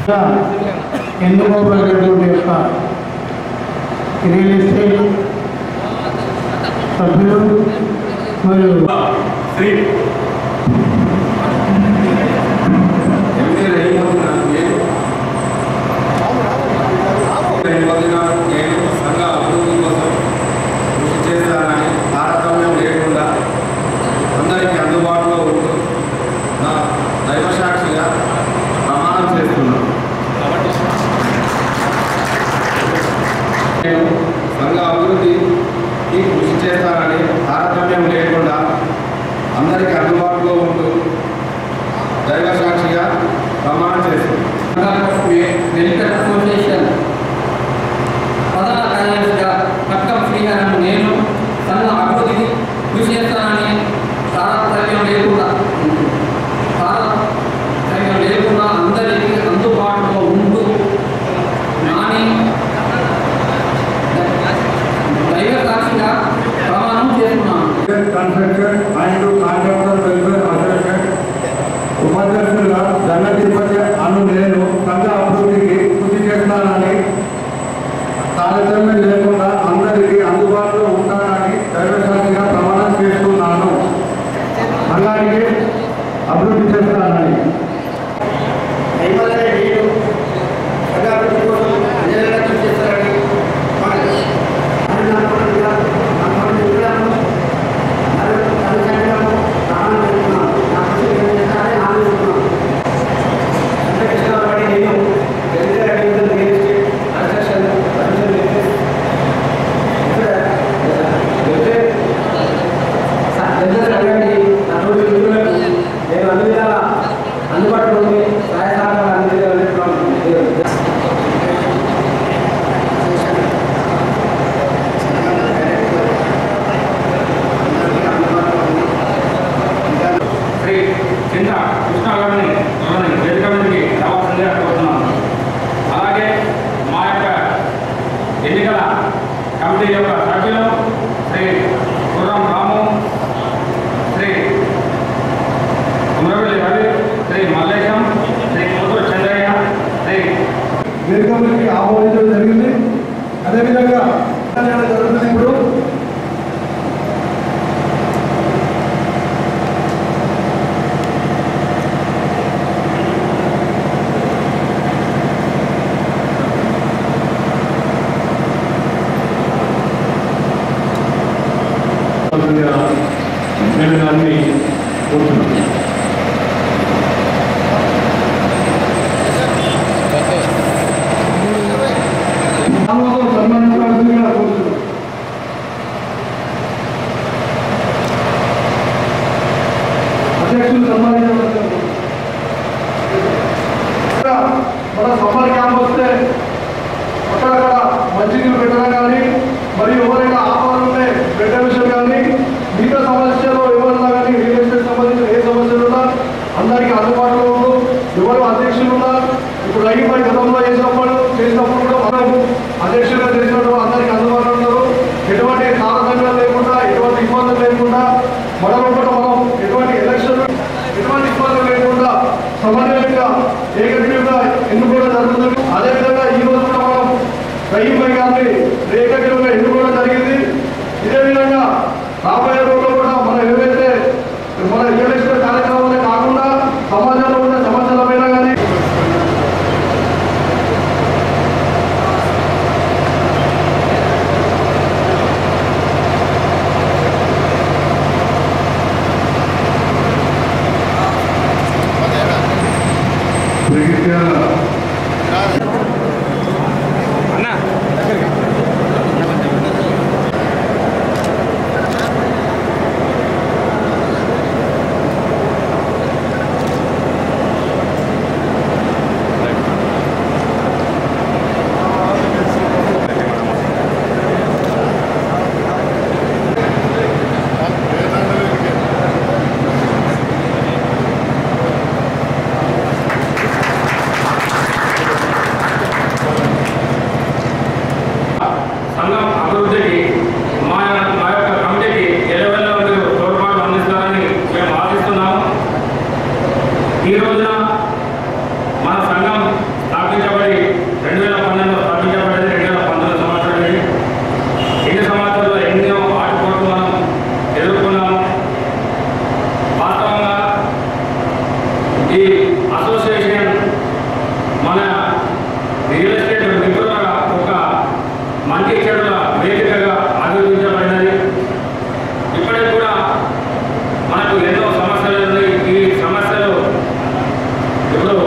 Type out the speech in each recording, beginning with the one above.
ఎన్నుకోబడినటువంటి యొక్క real estate సభ్యులు మరియు శ్రీ ఎంఏ రహీమతున్నా నేను రహీమతున్నా నేను సంఘ అభివృద్ధి కోసం కృషి చేస్తానని తారతమ్యం లేకుండా అందరికీ అందుబాటులో ఉంటూ నా దైవసాక్షిగా ప్రమాణం చేస్తున్నాను నేను సంఘ అభివృద్ధికి కృషి చేస్తానని తారతమ్యం లేకుండా అందరికీ అందుబాటులో ఉంటూ దైవ సాక్షిగా ప్రమాణం చేస్తున్నాను వెల్ఫేర్ అసోసియేషన్ ప్రధాన కార్యదర్శిగా పట్టం శ్రీహరన్ నేను సంఘ అభివృద్ధికి కృషి చేస్తానని తారతమ్యం లేకుండా తారతమ్యం లేకుండా అందరికీ అందుబాటులో ఉంటూ నాని దైవ సాక్షిగా ప్రమాణం చేస్తున్నాను construction and contractor welfare association ఉపాధ్యక్షులుగా దండ తిరుపతి అను నేను సంఘ అభివృద్ధికి కృషి చేస్తానని తారతమ్యం లేకుండా అందరికీ అందుబాటులో ఉంటానని దైవసాక్షిగా ప్రమాణం చేస్తున్నాను సంఘానికి అభివృద్ధి చేస్తానని దైవాలయ వీడు ప్రజాభివృద్ధి కోసం ప్రజలను కృషి చేస్తారని నేను అన్ని విధాలా అందుబాటులో ఉండి సహాయ సహకారాలు అందించాలని శ్రీ చింత కృష్ణ గారిని ఎవరిని వేదిక మీదకి రావాల్సిందిగా కోరుతున్నాను అలాగే మా యొక్క ఎన్నికల కమిటీ యొక్క సభ్యులు శ్రీ గుర్రం రాము శ్రీ కుమరవెల్లి రవి శ్రీ మల్లేశం శ్రీ కూతురు చంద్రయ్య శ్రీ వేదికలకి ఆహ్వానించడం జరిగింది అదేవిధంగా జరుగుతుంది ఇప్పుడు నేను దాన్ని కోరుతున్నాను ఆమెతో సన్మానించాల్సిందిగా కోరుతున్నాను అధ్యక్షులు సన్మానించవలసిందిగా మన సమ్మర్ క్యాంప్ వస్తే అక్కడక్కడ మంచినీళ్ళు పెట్టడం కానీ మరియు ఎవరైనా ఆహారం ఉంటే పెట్టే విషయం కానీ మిగతా సమస్యలు ఎవరున్నా కానీ రియల్ ఎస్టేట్ సంబంధించిన ఏ సమస్యలు ఉన్నా అందరికీ అందుబాటులో ఉంటూ ఎవరు అధ్యక్షులు ఉన్నా ఇప్పుడు రైతుపై గతంలో చేసినప్పుడు చేసినప్పుడు కూడా మనం అధ్యక్షులుగా చేసినప్పుడు అందరికీ అందుబాటులో ఉన్నారు ఎటువంటి తారతమ్యాలు లేకుండా ఎటువంటి ఇబ్బందులు లేకుండా మనం కూడా మనం ఎటువంటి ఎలక్షన్ ఎటువంటి ఇబ్బందులు లేకుండా సమన్వయంగా ఏకగ్రీవంగా ఎన్నుకోవడం జరుగుతుంది అదేవిధంగా ఈ రోజు కూడా మనం రహీంపై గారిని ఏకగ్రీవంగా ఎన్నుకోవడం జరిగింది ఇదే విధంగా రాబోయే రోజుల్లో కూడా మనం ఏవైతే మన రియల్ ఎస్టేట్ కార్యక్రమాలే కాకుండా సమాజంలో ఉన్న సమస్యలపైన కానీ వేదికగా ఆవిర్భించబడినది ఇప్పటికి కూడా మనకు ఎన్నో సమస్యలు ఉన్నాయి ఈ సమస్యలు ఇప్పుడు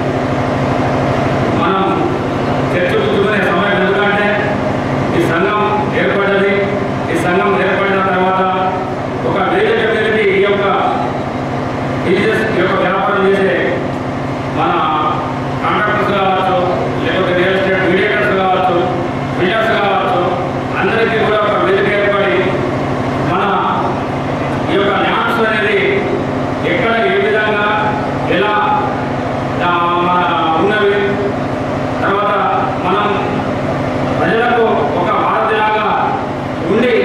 మనం చర్చించుకునే సమయం ఎందుకంటే ఈ సంఘం ఏర్పడ్డది ఈ సంఘం ఏర్పడిన తర్వాత ఒక వేదిక మీదకి ఈ యొక్క బిజినెస్ ఈ యొక్క వ్యాపారం చేసే మన కాంట్రాక్టర్స్ కావచ్చు లేకపోతే రియల్ ఎస్టేట్ మీడియేటర్స్ కావచ్చు బిల్డర్స్ కావచ్చు అందరికీ కూడా ఒక వేదిక ఏర్పడి మన ఈ యొక్క ల్యాండ్స్ అనేది ఎక్కడ ఏ విధంగా ఎలా ఆ, మన ఉన్నవి తర్వాత మనం ప్రజలకు ఒక వారధిలాగా ఉండి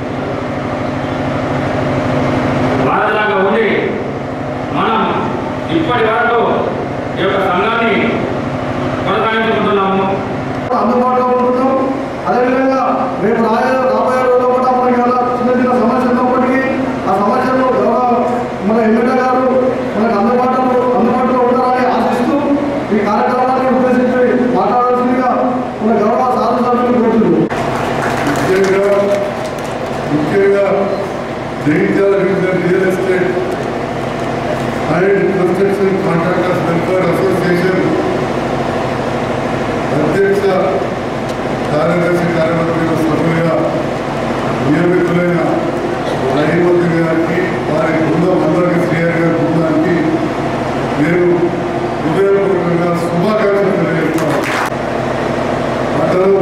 వారధిలాగా ఉండి మనం ఇప్పటి వరకు ఈ యొక్క సంఘాన్ని కొనసాగించుకుంటున్నాము అందుబాటులో ఉంటున్నాం అదేవిధంగా రేపు రాయే రాబోయే రోజుల్లో కూడా మనకి అలా చిన్న చిన్న సమస్యలు ఉన్నప్పటికీ ఆ సమస్యలు గౌరవ మన ఎమ్మెల్యే గారు మనకు అందుబాటులో అందుబాటులో ఉండాలని ఆశిస్తూ ఈ కార్యక్రమాన్ని ఉద్దేశించి మాట్లాడాల్సిందిగా మన గౌరవ సాధు సభ్యులు కోరుతున్నాను ముఖ్యంగా ముఖ్యంగా Jagtial real estate and construction contractors welfare association అధ్యక్ష కార్యదర్శి కార్యవర్గ సభ్యులుగా నియమితులైన రహీమతి గారికి వారి బృందం అందరికీ శ్రీహరి గారి బృందానికి నేను హృదయపూర్వకంగా శుభాకాంక్షలు తెలియజేస్తున్నాను అతను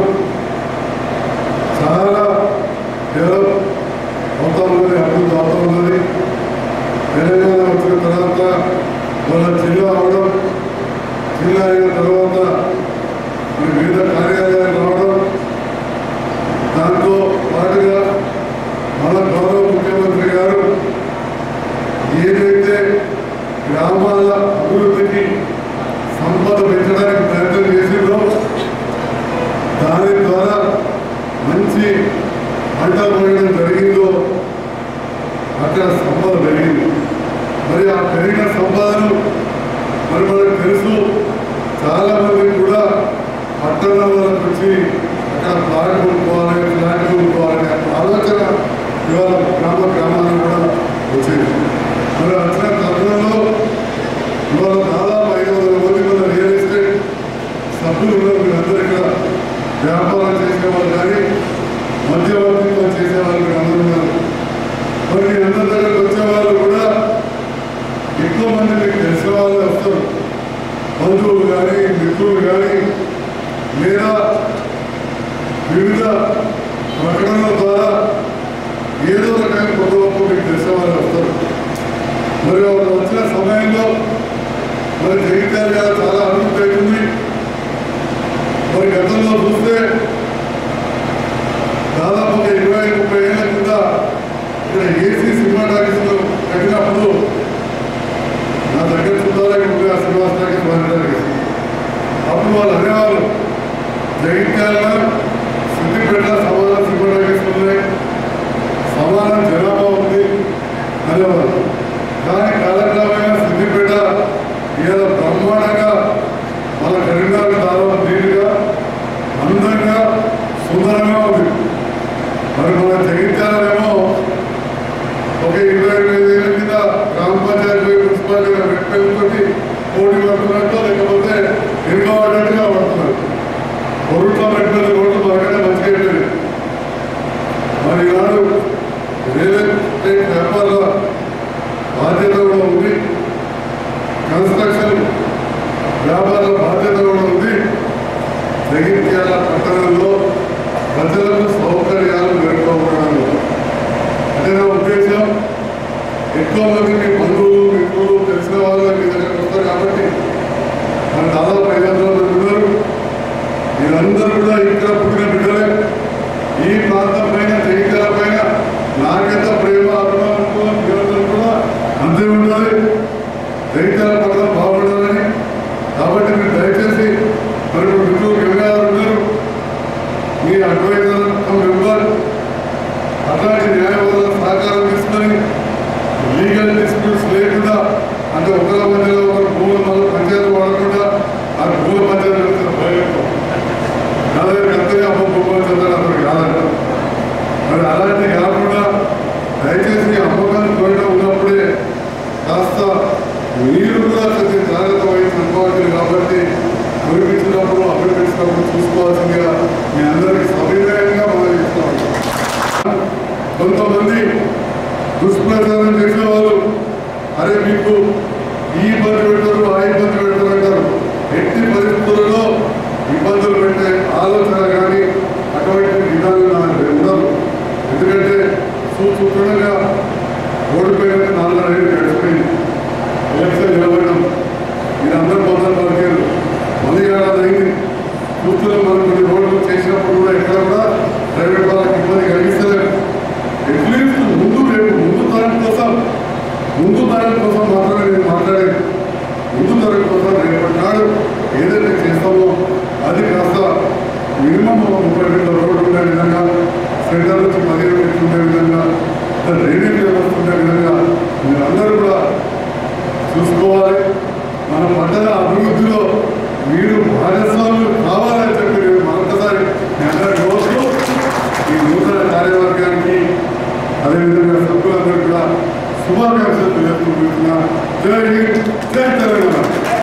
చాలా డెవలప్ అవుతా ఉన్నది అభివృద్ధి అవుతా ఉన్నది తెలంగాణ వచ్చిన తర్వాత వాళ్ళ జిల్లా అవడం జిల్లా అయిన తర్వాత మరి వివిధ కార్యాలయాలు రావడం దాంతో పాటుగా మన గౌరవ ముఖ్యమంత్రి గారు ఏదైతే గ్రామాల అభివృద్ధికి సంపద పెంచడానికి ప్రయత్నం చేసిందో దాని ద్వారా మంచి పంట పండడం జరిగిందో అక్కడ సంపద పెరిగింది మరి ఆ పెరిగిన సంపదను మరి మనకు తెలుసు చాలా మంది కూడా పట్టణాలకు వచ్చి అక్కడ ప్లాట్ కొనుక్కోవాలి ఫ్లాట్ కొనుక్కోవాలి అనే ఆలోచన ఇవాళ గ్రామ గ్రామాలకు కూడా వచ్చింది మరి వచ్చిన తరుణంలో ఇవాళ దాదాపు ఐదు వందల మంది మన రియల్ ఎస్టేట్ సభ్యులు ఉన్నారు మీరందరూ ఇక్కడ వ్యాపారం చేసేవాళ్ళు కానీ మధ్యవర్తిత్వం చేసేవాళ్ళు మీరు అందరూ ఉన్నారు మరి మీ అందరి దగ్గరకు వచ్చేవాళ్ళు కూడా ఎక్కువ మంది మీకు తెలిసిన వాళ్ళే వస్తారు బంధువులు కానీ మిత్రులు కానీ లేదా వివిధ ప్రకటనల ద్వారా ఏదో రకంగా కొత్త గొప్ప మీకు తెలిసిన వాళ్ళు వస్తారు మరి వాళ్ళు వచ్చిన సమయంలో మరి జగిత్యాల గారు చాలా అభివృద్ధి అవుతుంది మరి గతంలో చూస్తే దాదాపు ఒక ఇరవై ముప్పై ఏళ్ళ కింద ఇక్కడ ఏసీ సినిమా టాకీస్లో కట్టినప్పుడు నా దగ్గర చూడాలి ఆ శ్రీనివాస టాకీస్ మాట్లాడారు అప్పుడు వాళ్ళు అనేవాళ్ళు జగిత్యాల సిద్దిపేట సమాన సినిమా టాకీస్ ఉన్నాయి సమాన జనాభా ఉంది అనేవాళ్ళు కానీ కాలక్రమేణా సిద్దిపేట ఏదో బ్రహ్మాండంగా మన కరీంనగర్ దాదాపు నీట్గా అందంగా సుందరంగా ఉంది మరి మన జగిత్యాలనేమో ఒక ఇరవై ఐదు ఏళ్ళ కింద గ్రామ పంచాయతీ మున్సిపాలిటీ రెప్పేలతోటి పోటీ పడుతున్నట్టు లేకపోతే ఇరుగబడ్డట్టుగా పడుతున్నారు పొరుట్లో పెట్టిన రోడ్లు బాగానే మంచిగా వెళ్ళేది మరి ఈనాడు రియల్ ఎస్టేట్ వ్యాపారుల బాధ్యత కూడా ఉంది కన్స్ట్రక్షన్ వ్యాపారుల బాధ్యత కూడా ఉంది జగిత్యాల పట్టణంలో ప్రజలకు సౌకర్యాలు మెరుగుపడడంలో అంటే నా ఉద్దేశం ఎక్కువ మంది మీ బంధువులు మిత్రులు తెలిసిన వాళ్ళు మీ దగ్గరకు వస్తారు కాబట్టి మన దాదాపు ఐదు వందల మంది ఉన్నారు మీరందరూ కూడా ఇక్కడ పుట్టిన బిడ్డలే ఈ ప్రాంతం పైన జగిత్యాల పైన నాకెంత ప్రేమ అభిమానం ఉందో మీరందరూ కూడా అంతే ఉండాలి జగిత్యాల పట్టణం బాగుండాలని కాబట్టి మీరు దయచేసి మరి ఇప్పుడు మిత్రులు గంగాధర్ ఉన్నారు మీ అడ్వైజర్ మెంబర్ అట్లాంటి న్యాయవాదుల సహకారం తీసుకొని లీగల్ డిస్ప్యూట్స్ లేకుండా అంటే ఒకరి మధ్యలో ఒకరు భూముల మధ్య పంచాయతీ వాడకుండా ఆ భూముల పంచాయతీ భయం నా దగ్గర అంతే అమ్మ భూములు చెందాలి అతనికి కాదంట నిర్వాహకులు కాబట్టి కురిపించినప్పుడు అభిపించినప్పుడు చూసుకోవాల్సిందిగా మీ అందరికీ సవినయంగా మనం ఇస్తాం కొంతమంది దుష్ప్రచారం చేసేవాళ్ళు అరే మీకు ఈ ఇబ్బంది పెడతారు ఆ ఇబ్బంది పెడతారు అంటారు ఎట్టి పరిస్థితులలో ఇబ్బందులు పెట్టే ఆలోచన కానీ అటువంటి విధానం నాకు ఉండదు ఎందుకంటే సూచనగా ఓడిపోయిన నాలుగు గడిచిపోయింది ఎలక్షన్ నిలబడడం మీరందరూ పొందాలి పలికారు మళ్ళీ ఏడాది అయింది కూర్చుని మనం కొన్ని రోడ్లు చేసినప్పుడు కూడా ఎక్కడ కూడా ప్రైవేట్ వాళ్ళకి ఇబ్బంది కలిగిస్తలేదు అట్లీస్ట్ ముందు రేపు ముందు తరం కోసం ముందు తరం కోసం మాత్రమే నేను మాట్లాడేది ముందు తరం కోసం రేపటి నాడు ఏదైతే చేస్తామో అది కాస్త మినిమం ఒక ముప్పై